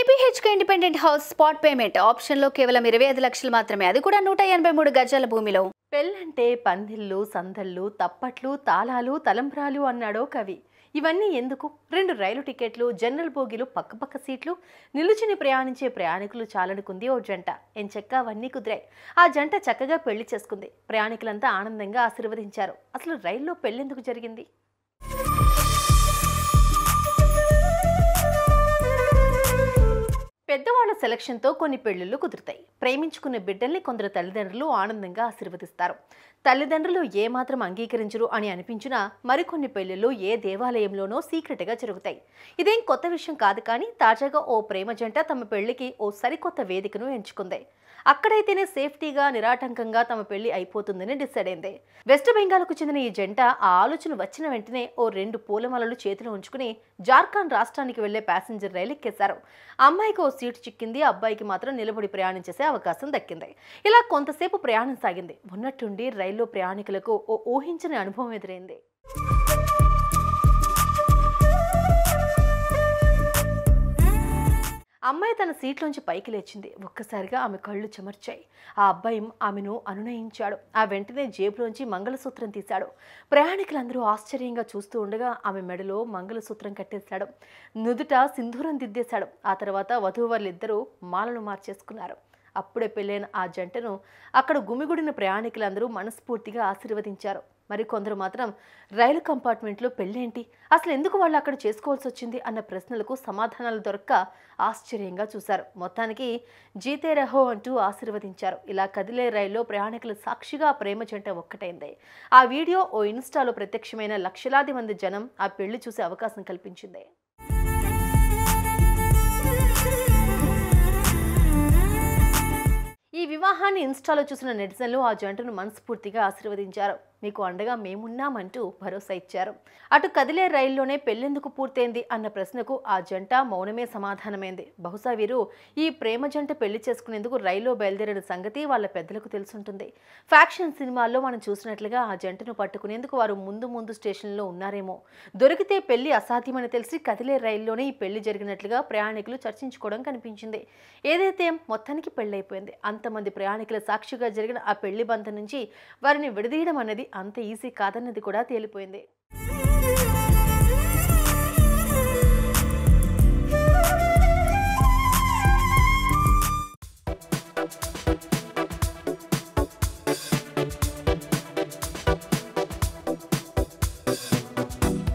కేపీహెచ్కే independent house spot payment ఆప్షన్లో కేవలం ఇరవై ఐదు లక్షలు మాత్రమే అది కూడా నూట ఎనభై మూడు గజాల భూమిలో పెళ్ళంటే పందిళ్ళు సందళ్ళు తప్పట్లు తాళాలు తలంబ్రాలు అన్నాడో కవి ఇవన్నీ ఎందుకు రెండు రైలు టికెట్లు జనరల్ బోగీలు పక్కపక్క సీట్లు నిలుచుని ప్రయాణించే ప్రయాణికులు చాలనుకుంది ఓ జంట ఎంచక్క అవన్నీ కుదిరాయి ఆ జంట చక్కగా పెళ్లి చేసుకుంది ప్రయాణికులంతా ఆనందంగా ఆశీర్వదించారు అసలు రైల్లో పెళ్ళెందుకు జరిగింది పెద్దవాళ్ల సెలక్షన్తో కొన్ని పెళ్లిళ్ళు కుదురుతాయి ప్రేమించుకున్న బిడ్డల్ని కొందరు తల్లిదండ్రులు ఆనందంగా ఆశీర్వదిస్తారు తల్లిదండ్రులు ఏమాత్రం అంగీకరించరు అని అనిపించినా మరికొన్ని పెళ్లిళ్ళు ఏ దేవాలయంలోనో సీక్రెట్గా జరుగుతాయి ఇదేం కొత్త విషయం కాదు కానీ తాజాగా ఓ ప్రేమ జంట తమ పెళ్లికి ఓ సరికొత్త వేదికను ఎంచుకుంది అక్కడైతేనే సేఫ్టీగా నిరాటంకంగా తమ పెళ్లి అయిపోతుందని డిసైడ్ అయింది వెస్ట్ బెంగాల్కు చెందిన ఈ జంట ఆ ఆలోచన వచ్చిన వెంటనే ఓ రెండు పూలమాలలు చేతిలో ఉంచుకుని జార్ఖండ్ రాష్ట్రానికి వెళ్లే ప్యాసింజర్ రైలు ఎక్కేశారు అమ్మాయికి ఓ సీటు చిక్కింది అబ్బాయికి మాత్రం నిలబడి ప్రయాణం చేసే అవకాశం దక్కింది ఇలా కొంతసేపు ప్రయాణం సాగింది ఉన్నట్టుండి రైల్లో ప్రయాణికులకు ఓ ఊహించని అనుభవం ఎదురైంది అమ్మాయి తన సీట్లోంచి పైకి లేచింది ఒక్కసారిగా ఆమె కళ్ళు చెమర్చాయి ఆ అబ్బాయి ఆమెను అనునయించాడు ఆ వెంటనే జేబులోంచి మంగళసూత్రం తీశాడు ప్రయాణికులందరూ ఆశ్చర్యంగా చూస్తూ ఉండగా ఆమె మెడలో మంగళసూత్రం కట్టేశాడు నుదుట సింధూరం దిద్దేశాడు ఆ తర్వాత వధూవరులిద్దరూ మాలను మార్చేసుకున్నారు అప్పుడే పెళ్ళైన ఆ జంటను అక్కడ గుమిగుడిన ప్రయాణికులందరూ మనస్ఫూర్తిగా ఆశీర్వదించారు మరి కొందరు మాత్రం రైలు కంపార్ట్మెంట్లో పెళ్ళేంటి అసలు ఎందుకు వాళ్ళు అక్కడ చేసుకోవాల్సి వచ్చింది అన్న ప్రశ్నలకు సమాధానాలు దొరక్క ఆశ్చర్యంగా చూశారు మొత్తానికి జీతే రహో అంటూ ఆశీర్వదించారు ఇలా కదిలే రైల్లో ప్రయాణికుల సాక్షిగా ఆ ప్రేమ జంట ఒక్కటైంది ఆ వీడియో ఓ ఇన్స్టాలో ప్రత్యక్షమైన లక్షలాది మంది జనం ఆ పెళ్లి చూసే అవకాశం కల్పించింది ఈ వివాహాన్ని ఇన్స్టాలో చూసిన నెటిజన్లు ఆ జంటను మనస్ఫూర్తిగా ఆశీర్వదించారు మీకు అండగా మేమున్నామంటూ భరోసా ఇచ్చారు అటు కదిలే రైల్లోనే పెళ్ళెందుకు పూర్తయింది అన్న ప్రశ్నకు ఆ జంట మౌనమే సమాధానమైంది బహుశా వీరు ఈ ప్రేమ జంట పెళ్లి చేసుకునేందుకు రైల్లో బయలుదేరిన సంగతి వాళ్ళ పెద్దలకు తెలుసుంటుంది ఫ్యాక్షన్ సినిమాల్లో మనం చూసినట్లుగా ఆ జంటను పట్టుకునేందుకు వారు ముందు ముందు స్టేషన్లో ఉన్నారేమో దొరికితే పెళ్లి అసాధ్యమని తెలిసి కదిలే రైల్లోనే ఈ పెళ్లి జరిగినట్లుగా ప్రయాణికులు చర్చించుకోవడం కనిపించింది ఏదైతే మొత్తానికి పెళ్ళైపోయింది అంతమంది ప్రయాణికుల సాక్షిగా జరిగిన ఆ పెళ్లి బంధం నుంచి వారిని విడదీయడం అనేది అంత ఈజీ కాదన్నది కూడా తేలిపోయింది